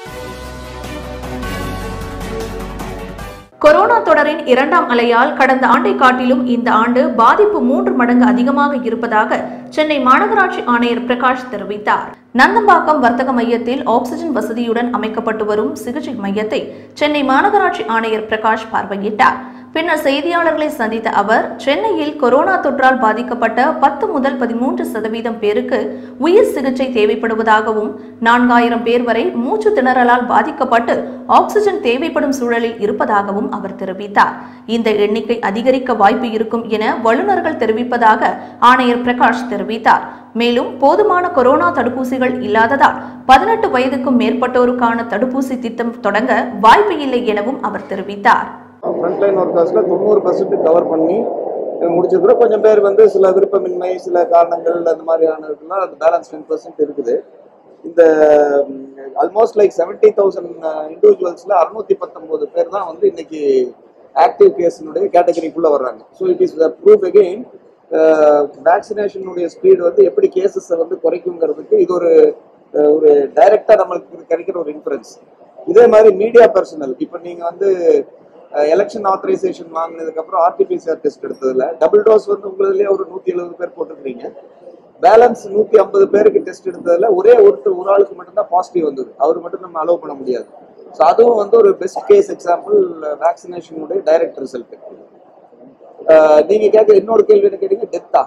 corona தொடரின் இரண்டாம் அலையால் கடந்த ஆண்டை காட்டிலும் இந்த ஆண்டு பாதிப்பு மூன்று மடங்கு அதிகமாக இருப்பதாக சென்னை மாநகராட்சி ஆணையர் பிரகாஷ் தெரிவித்தார் நந்தம்பாக்கம் வர்த்தக மையத்தில் ஆக்ஸிஜன் வசதியுடன் அமைக்கப்பட்டு வரும் சிகிச்சை மையத்தை சென்னை மாநகராட்சி ஆணையர் பிரகாஷ் பார்வையிட்டார் பின்னர் செய்தியாளர்களை சந்தித்த அவர் சென்னையில் கொரோனா தொற்றால் பாதிக்கப்பட்ட பத்து முதல் பதிமூன்று சதவீதம் பேருக்கு உயிர் சிகிச்சை தேவைப்படுவதாகவும் நான்காயிரம் பேர் வரை மூச்சு திணறலால் பாதிக்கப்பட்டு ஆக்ஸிஜன் தேவைப்படும் சூழலில் இருப்பதாகவும் அவர் தெரிவித்தார் இந்த எண்ணிக்கை அதிகரிக்க வாய்ப்பு இருக்கும் என வல்லுநர்கள் தெரிவிப்பதாக ஆணையர் பிரகாஷ் தெரிவித்தார் மேலும் போதுமான கொரோனா தடுப்பூசிகள் இல்லாததால் பதினெட்டு வயதுக்கும் மேற்பட்டோருக்கான தடுப்பூசி திட்டம் தொடங்க வாய்ப்பு இல்லை எனவும் அவர் தெரிவித்தார் ஃப்ரண்ட்லைன் ஒர்க்கர்ஸில் தொண்ணூறு பர்சன்ட் கவர் பண்ணி முடிச்சிருக்கிறோம் கொஞ்சம் பேர் வந்து சில விருப்பமின்மை சில காரணங்கள் அந்த மாதிரியானதுக்கெல்லாம் அந்த பேலன்ஸ் டென் பர்சன்ட் இருக்குது இந்த ஆல்மோஸ்ட் லைக் செவன்டி தௌசண்ட் இண்டிவிஜுவல்ஸில் அறுநூத்தி பத்தொம்போது பேர் தான் வந்து இன்னைக்கு ஆக்டிவ் கேஸினுடைய கேட்டகரிக்குள்ளே வர்றாங்க so it is proof again வேக்சினேஷனுடைய ஸ்பீடு வந்து எப்படி கேசஸை வந்து குறைக்குங்கிறதுக்கு இது ஒரு அஹ், ஒரு டைரக்டாக நம்மளுக்கு கிடைக்கிற ஒரு இன்ஃபரன்ஸ் இதே மாதிரி மீடியா பர்சனல் இப்போ நீங்கள் வந்து எலெக்ஷன் ஆத்தரைசேஷன் வாங்கினதுக்கு அப்புறம் ஆர்டிபிசிஆர் டெஸ்ட் எடுத்ததுல டபுள் டோஸ் வந்து உங்களுதுலயே ஒரு நூத்தி எழுபது பேர் போட்டுருக்கீங்க பேலன்ஸ் நூத்தி ஐம்பது பேருக்கு டெஸ்ட் எடுத்ததுல ஒரே ஒரு ஒரு ஆளுக்கு மட்டும்தான் பாசிட்டிவ் வந்தது அவர் மட்டும் நம்ம அலோவ் பண்ண முடியாது ஸோ அதுவும் வந்து ஒரு பெஸ்ட் கேஸ் எக்ஸாம்பிள் வேக்சினேஷனுடைய டைரக்ட் ரிசல்ட் நீங்க கேட்க இன்னொரு கேள்வி என்ன கேட்டீங்க டெத்தா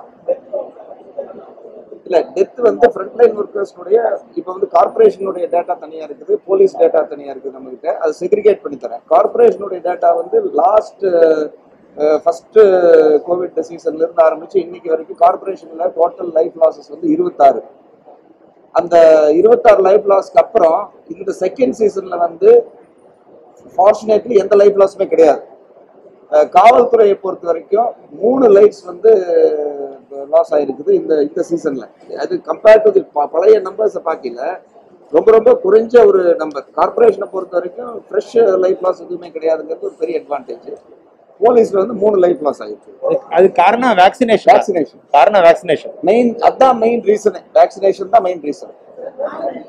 இல்ல டெத் வந்து ஃப்ரண்ட்லைன் ஒர்க்கர்ஸ்னுடைய இப்போ வந்து கார்பரேஷனுடைய டேட்டா தனியா இருக்குது போலீஸ் டேட்டா தனியா இருக்குது நம்ம கிட்ட அது செக்ரிகேட் பண்ணி தரேன் கார்பரேஷனுடைய டேட்டா வந்து லாஸ்ட் ஃபர்ஸ்ட் கோவிட் சீசன்ல இருந்து ஆரம்பிச்சு இன்னைக்கு வரைக்கும் கார்பரேஷன்ல டோட்டல் லைஃப் லாசஸ் வந்து இருபத்தாறு அந்த இருபத்தாறு லைஃப் லாஸ்க்கு அப்புறம் இந்த செகண்ட் சீசன்ல வந்து ஃபார்ச்சுனேட்லி எந்த லைஃப் லாஸுமே கிடையாது அஹ் காவல்துறையை பொறுத்த வரைக்கும் மூணு லைஃப்ஸ் வந்து லாஸ் ஆயிருக்குது இந்த இந்த சீசன்ல அது கம்பேர்ட் டு பழைய நம்பர்ஸை பார்க்கல ரொம்ப ரொம்ப குறைஞ்ச ஒரு நம்பர் கார்பரேஷனை பொறுத்த வரைக்கும் ஃப்ரெஷ் லைஃப் லாஸ் எதுவுமே கிடையாதுங்கிறது ஒரு பெரிய அட்வான்டேஜ் போலீஸ்ல வந்து மூணு லைஃப் லாஸ் ஆயிருக்கு அதுக்கு- அது காரணம் வேக்சினேஷன் வேக்சினேஷன் காரணம் வேக்சினேஷன் மெயின் அதான் மெயின் ரீசன் வேக்சினேஷன் தான் மெயின் ரீசன்